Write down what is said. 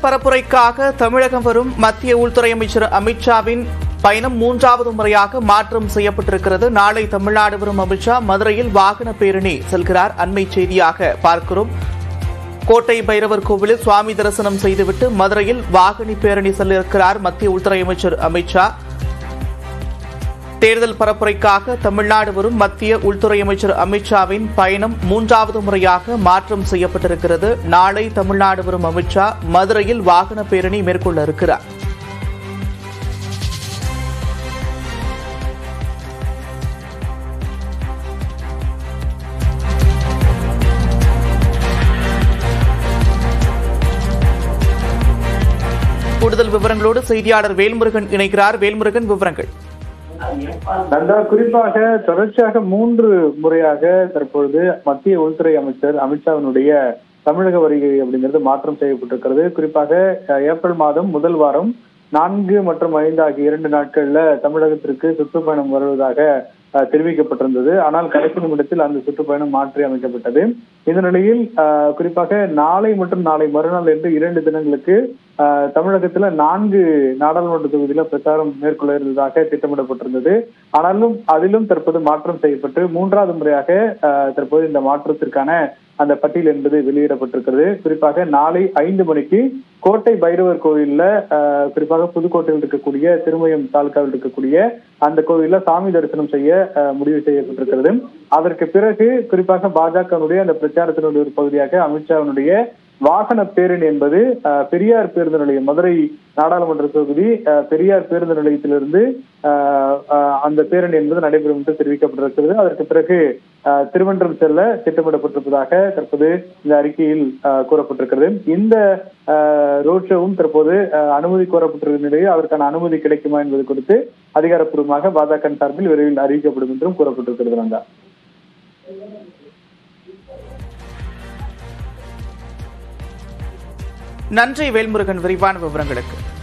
பரப்புரைக்காக தமிழகம் வரும் மத்திய உள்துறை அமைச்சர் அமித்ஷாவின் பயணம் மூன்றாவது முறையாக மாற்றம் செய்யப்பட்டிருக்கிறது நாளை தமிழ்நாடு வரும் அமித்ஷா மதுரையில் வாகன பேரணி செல்கிறார் அண்மை செய்தியாக பார்க்கிறோம் கோட்டை பைரவர் கோவிலில் சுவாமி தரிசனம் செய்துவிட்டு மதுரையில் வாகனி பேரணி செல்ல இருக்கிறார் மத்திய உள்துறை அமைச்சர் அமித்ஷா தேர்தல் பரப்புரைக்காக தமிழ்நாடு வரும் மத்திய உள்துறை அமைச்சர் அமித்ஷாவின் பயணம் மூன்றாவது முறையாக மாற்றம் செய்யப்பட்டிருக்கிறது நாளை தமிழ்நாடு வரும் அமித்ஷா மதுரையில் வாகன பேரணி மேற்கொள்ள இருக்கிறார் கூடுதல் விவரங்களோடு செய்தியாளர் வேல்முருகன் இணைக்கிறார் வேல்முருகன் விவரங்கள் நந்தா குறிப்பாக தொடர்ச்சியாக மூன்று முறையாக தற்பொழுது மத்திய உள்துறை அமைச்சர் அமித்ஷாவினுடைய தமிழக வருகை அப்படிங்கிறது மாற்றம் செய்யப்பட்டிருக்கிறது குறிப்பாக அஹ், ஏப்ரல் மாதம் முதல் வாரம் நான்கு மற்றும் ஐந்து ஆகிய இரண்டு நாட்கள்ல தமிழகத்திற்கு சுற்றுப்பயணம் வருவதாக அஹ், தெரிவிக்கப்பட்டிருந்தது ஆனால் கடைசி நிமிடத்தில் அந்த சுற்றுப்பயணம் மாற்றி அமைக்கப்பட்டது இந்த நிலையில் அஹ், குறிப்பாக நாளை மற்றும் நாளை மறுநாள் என்று இரண்டு தினங்களுக்கு அஹ், தமிழகத்துல நான்கு நாடாளுமன்ற தொகுதியில பிரச்சாரம் மேற்கொள்ள இருந்ததாக திட்டமிடப்பட்டிருந்தது ஆனாலும் அதிலும் தற்போது மாற்றம் செய்யப்பட்டு மூன்றாவது முறையாக அஹ், தற்போது இந்த மாற்றத்திற்கான அந்த பட்டியல் என்பது வெளியிடப்பட்டிருக்கிறது குறிப்பாக நாளை ஐந்து மணிக்கு கோட்டை பைரவர் கோவில்ல அஹ், குறிப்பாக புதுக்கோட்டையில் இருக்கக்கூடிய திருமயம் தாலுகாவில் இருக்கக்கூடிய அந்த கோவில்ல சாமி தரிசனம் செய்ய அஹ், முடிவு செய்யப்பட்டிருக்கிறது அதற்கு பிறகு குறிப்பாக பாஜகவினுடைய அந்த பிரச்சாரத்தினுடைய ஒரு பகுதியாக அமித்ஷாவினுடைய வாகன பேரணி என்பது அஹ், பெரியார் பேருந்து நிலையம் மதுரை நாடாளுமன்ற தொகுதி அஹ், பெரியார் பேருந்து நிலையத்திலிருந்து அஹ், அஹ், அந்த பேரணி என்பது நடைபெறும் என்று தெரிவிக்கப்பட்டிருக்கிறது அதற்கு பிறகு அஹ், திருவன்றம் செல்ல திட்டமிடப்பட்டிருப்பதாக தற்போது இந்த அறிக்கையில் அஹ், கூறப்பட்டிருக்கிறது இந்த ரோட் ஷோவும் தற்போது அஹ், அனுமதி கோரப்பட்டிருக்கிற நிலையில் அதற்கான அனுமதி கிடைக்குமா என்பது குறித்து அதிகாரப்பூர்வமாக பாஜக சார்பில் விரைவில் அறிவிக்கப்படும் என்றும் கூறப்பட்டிருக்கிறது நந்தா நன்றி வேல்முருகன் விரிவான விவரங்களுக்கு